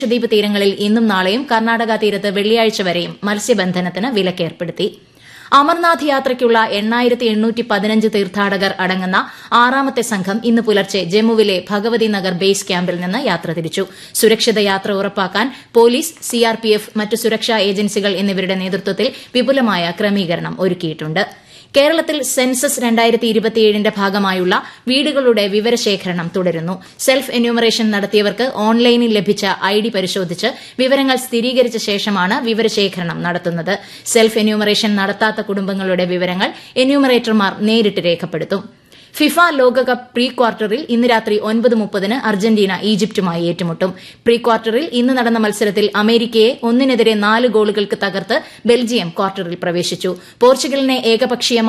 ലക്ഷദ്വീപ് തീരങ്ങളിൽ ഇന്നും നാളെയും കർണാടക തീരത്ത് വെള്ളിയാഴ്ച വരെയും മത്സ്യബന്ധനത്തിന് വിലക്കേർപ്പെടുത്തി അമർനാഥ് യാത്രയ്ക്കുള്ള എണ്ണായിരത്തി എണ്ണൂറ്റി പതിനഞ്ച് തീർത്ഥാടകർ അടങ്ങുന്ന ആറാമത്തെ സംഘം ഇന്ന് പുലർച്ചെ ജമ്മുവിലെ ഭഗവതി നഗർ ബേസ് ക്യാമ്പിൽ നിന്ന് യാത്ര തിരിച്ചു സുരക്ഷിത യാത്ര ഉറപ്പാക്കാൻ പോലീസ് സിആർപിഎഫ് മറ്റ് സുരക്ഷാ ഏജൻസികൾ എന്നിവരുടെ നേതൃത്വത്തിൽ വിപുലമായ ക്രമീകരണം ഒരുക്കിയിട്ടുണ്ട് കേരളത്തിൽ സെൻസസ് രണ്ടായിരത്തി ഇരുപത്തിയേഴിന്റെ ഭാഗമായുള്ള വീടുകളുടെ വിവരശേഖരണം തുടരുന്നു സെൽഫ് എന്യൂമറേഷൻ നടത്തിയവർക്ക് ഓൺലൈനിൽ ലഭിച്ച ഐ ഡി പരിശോധിച്ച് വിവരങ്ങൾ സ്ഥിരീകരിച്ച ശേഷമാണ് വിവരശേഖരണം നടത്തുന്നത് സെൽഫ് എന്യൂമറേഷൻ നടത്താത്ത കുടുംബങ്ങളുടെ വിവരങ്ങൾ എന്യൂമറേറ്റർമാർ നേരിട്ട് രേഖപ്പെടുത്തും ഫിഫ ലോകകപ്പ് പ്രീ ക്വാർട്ടറിൽ ഇന്ന് രാത്രി ഒൻപത് മുപ്പതിന് അർജന്റീന ഈജിപ്തുമായി ഏറ്റുമുട്ടും പ്രീ ക്വാർട്ടറിൽ ഇന്ന് നടന്ന മത്സരത്തിൽ അമേരിക്കയെ ഒന്നിനെതിരെ നാല് ഗോളുകൾക്ക് തകർത്ത് ബെൽജിയം ക്വാർട്ടറിൽ പ്രവേശിച്ചു പോർച്ചുഗലിനെ ഏകപക്ഷീയമായി